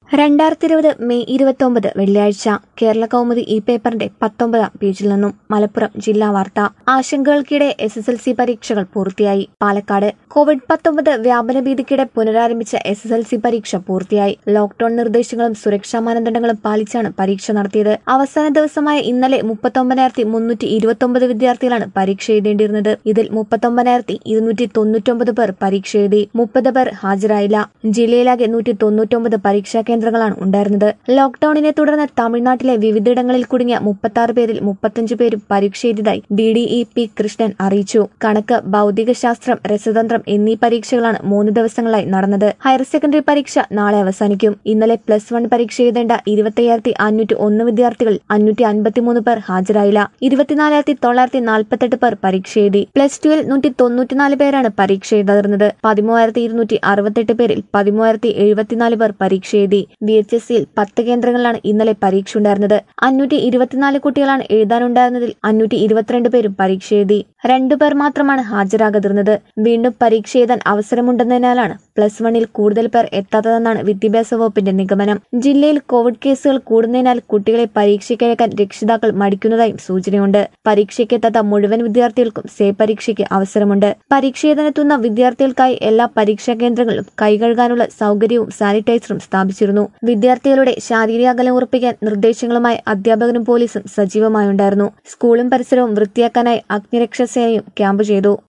രണ്ടായിരത്തി ഇരുപത് മെയ് ഇരുപത്തൊമ്പത് വെള്ളിയാഴ്ച കേരള കൗമുദി ഈ പേപ്പറിന്റെ പത്തൊമ്പതാം പേജിൽ നിന്നും മലപ്പുറം ജില്ലാ വാർത്ത ആശങ്കകൾക്കിടെ എസ് എസ് എൽ സി പരീക്ഷകൾ പൂർത്തിയായി പാലക്കാട് കോവിഡ് പത്തൊമ്പത് വ്യാപന ഭീതിക്കിടെ പുനരാരംഭിച്ച എസ് എസ് എൽ സി പരീക്ഷ പൂർത്തിയായി ലോക്ഡൌൺ നിർദ്ദേശങ്ങളും സുരക്ഷാ മാനദണ്ഡങ്ങളും പാലിച്ചാണ് പരീക്ഷ നടത്തിയത് അവസാന ദിവസമായ ഇന്നലെ മുപ്പത്തൊമ്പതിനായിരത്തി മുന്നൂറ്റി ഇരുപത്തൊമ്പത് വിദ്യാർത്ഥികളാണ് പരീക്ഷ എഴുതേണ്ടിയിരുന്നത് ഇതിൽ മുപ്പത്തൊമ്പതിനായിരത്തി ഇരുന്നൂറ്റി തൊണ്ണൂറ്റൊമ്പത് പേർ പരീക്ഷ എഴുതി മുപ്പത് പേർ ഹാജരായില്ല ജില്ലയിലാകെ നൂറ്റി തൊണ്ണൂറ്റൊമ്പത് പരീക്ഷാ കേന്ദ്രങ്ങളാണ് ഉണ്ടായിരുന്നത് ലോക്ഡൌണിനെ തുടർന്ന് തമിഴ്നാട്ടിലെ വിവിധയിടങ്ങളിൽ കുടുങ്ങിയ മുപ്പത്തി പേരിൽ മുപ്പത്തഞ്ച് പേരും പരീക്ഷ എഴുതിയതായി D D E P Krishnan അറിയിച്ചു കണക്ക് ഭൗതികശാസ്ത്രം രസതന്ത്രം എന്നീ പരീക്ഷകളാണ് മൂന്ന് ദിവസങ്ങളായി നടന്നത് ഹയർ സെക്കൻഡറി പരീക്ഷ നാളെ അവസാനിക്കും ഇന്നലെ പ്ലസ് വൺ പരീക്ഷ എഴുതേണ്ട ഇരുപത്തയ്യായിരത്തി അഞ്ഞൂറ്റി ഒന്ന് വിദ്യാർത്ഥികൾ അഞ്ഞൂറ്റി അൻപത്തിമൂന്ന് പേർ ഹാജരായില്ല ഇരുപത്തിനാലായിരത്തി തൊള്ളായിരത്തി നാൽപ്പത്തെട്ട് പേർ പരീക്ഷ എഴുതി പ്ലസ് ടുവിൽ നൂറ്റി തൊണ്ണൂറ്റിനാല് പേരാണ് പരീക്ഷ എഴുതാതിരുന്നത് പതിമൂവായിരത്തി ഇരുന്നൂറ്റി അറുപത്തെട്ട് പേരിൽ പതിമൂവായിരത്തി എഴുപത്തിനാല് പേർ പരീക്ഷ എഴുതി ബി എച്ച് എസ് സിയിൽ പത്ത് കേന്ദ്രങ്ങളിലാണ് ഇന്നലെ പരീക്ഷ ഉണ്ടായിരുന്നത് അഞ്ഞൂറ്റി ഇരുപത്തിനാല് കുട്ടികളാണ് എഴുതാനുണ്ടായിരുന്നതിൽ അഞ്ഞൂറ്റി ഇരുപത്തിരണ്ട് പേരും പരീക്ഷ എഴുതി രണ്ടുപേർ മാത്രമാണ് ഹാജരാകാതിരുന്നത് വീണ്ടും പരീക്ഷ എഴുതാൻ അവസരമുണ്ടെന്നതിനാലാണ് പ്ലസ് വണ്ണിൽ കൂടുതൽ പേർ എത്താത്തതെന്നാണ് വിദ്യാഭ്യാസ വകുപ്പിന്റെ നിഗമനം ജില്ലയിൽ കോവിഡ് കേസുകൾ കൂടുന്നതിനാൽ കുട്ടികളെ പരീക്ഷയ്ക്കയക്കാൻ രക്ഷിതാക്കൾ മടിക്കുന്നതായും സൂചനയുണ്ട് പരീക്ഷയ്ക്കെത്താത്ത മുഴുവൻ വിദ്യാർത്ഥികൾക്കും സേ പരീക്ഷയ്ക്ക് അവസരമുണ്ട് പരീക്ഷ എഴുതാനെത്തുന്ന വിദ്യാർത്ഥികൾക്കായി എല്ലാ പരീക്ഷാ കേന്ദ്രങ്ങളിലും കൈകഴുകാനുള്ള സൗകര്യവും സാനിറ്റൈസറും സ്ഥാപിച്ചിരുന്നു വിദ്യാർത്ഥികളുടെ ശാരീരിക അകലം ഉറപ്പിക്കാൻ നിർദ്ദേശങ്ങളുമായി അധ്യാപകരും പോലീസും സജീവമായുണ്ടായിരുന്നു സ്കൂളും പരിസരവും വൃത്തിയാക്കാനായി അഗ്നിരക്ഷാസേനയും ക്യാമ്പ് ചെയ്തു